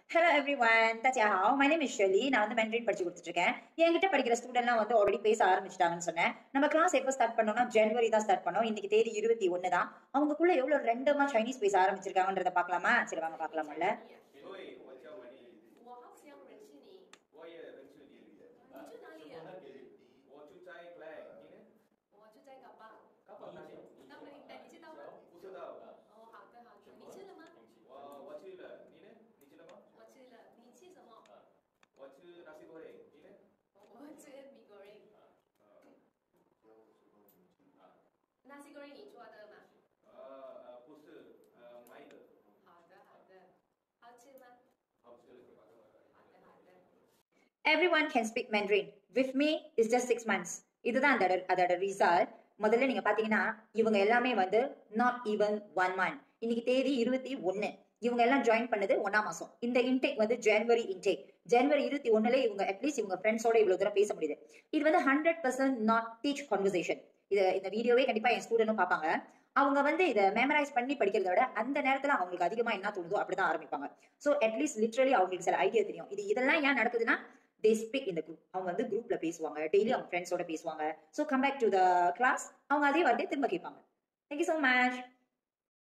hello everyone தச்சியா my name is Shelly நான் வந்து மென்ட்ரின் படிச்சு கொடுத்துட்டு இருக்கேன் என்கிட்ட படிக்கிற ஸ்டூடெண்ட்லாம் வந்து ஆல்ரெடி பேச ஆரம்பிச்சிட்டாங்கன்னு சொன்னேன் நம்ம கிளாஸ் எப்போ ஸ்டார்ட் பண்ணோம்னா ஜனவரி தான் ஸ்டார்ட் பண்ணோம் இன்னைக்கு தேதி இருபத்தி ஒன்று தான் அவங்களுக்குள்ள எவ்வளோ ரெண்டுமா சைனீஸ் பேச ஆரம்பிச்சிருக்காங்கன்றத பார்க்கலாமா சரி வாங்க பார்க்கலாம்ல 对，我叫文丽， 我好想认识你， 我也认识你。 你住哪里啊？ 我住在 Klang，你呢？ 我就在嘎巴。 高宝大学。 那么你你知道吗？ 不知道。 哦，好的好的，你吃了吗？ 我我去了，你呢？你吃了吗？ 我吃了，你吃什么？ 我吃 nasi goreng，你呢？ 我吃米果瑞。nasi goreng 你做的吗？ 呃呃，不是，呃，买的。 好的好的，好吃吗？ 好吃。 好的好的。 everyone can speak Mandarin with me is just six months இதுதான் அதோட அதோட ரிசல்ட் முதல்ல நீங்க பாத்தீங்கன்னா இவங்க எல்லாமே வந்து நாட் ஈவன் ஒன் மந்த் இன்னைக்கு தேதி இருபத்தி ஒன்னு இவங்க எல்லாம் ஜாயின் பண்ணது ஒன்னாம் மாசம் இந்த இன்டேக் வந்து ஜனவரி இன்டேக் ஜனவரி இருபத்தி ஒண்ணுல இவங்க அட்லீஸ்ட் இவங்க ஃப்ரெண்ட்ஸோட இவ்வளவு தூரம் பேச முடியுது இது வந்து hundred percent not teach conversation இது இந்த வீடியோவே கண்டிப்பா என் ஸ்டூடெண்ட்டும் பார்ப்பாங்க அவங்க வந்து இதை மெமரைஸ் பண்ணி படிக்கிறத விட அந்த நேரத்துல அவங்களுக்கு அதிகமா என்ன தோணுதோ அப்படிதான் ஆரம்பிப்பாங்க ஸோ அட்லீஸ்ட் லிட்ரலி அவங்களுக்கு சில ஐடியா தெரியும் இது இதெல்லாம் ஏன் நடக்குதுன்னா தே ஸ்பீக் இந்த குரூப் அவங்க வந்து குரூப்ல பேசுவாங்க டெய்லி அவங்க ஃப்ரெண்ட்ஸோட பேசுவாங்க so come back to the class அவங்க அதே வார்த்தையை திரும்ப கேட்பாங்க தேங்க்யூ ஸோ மச்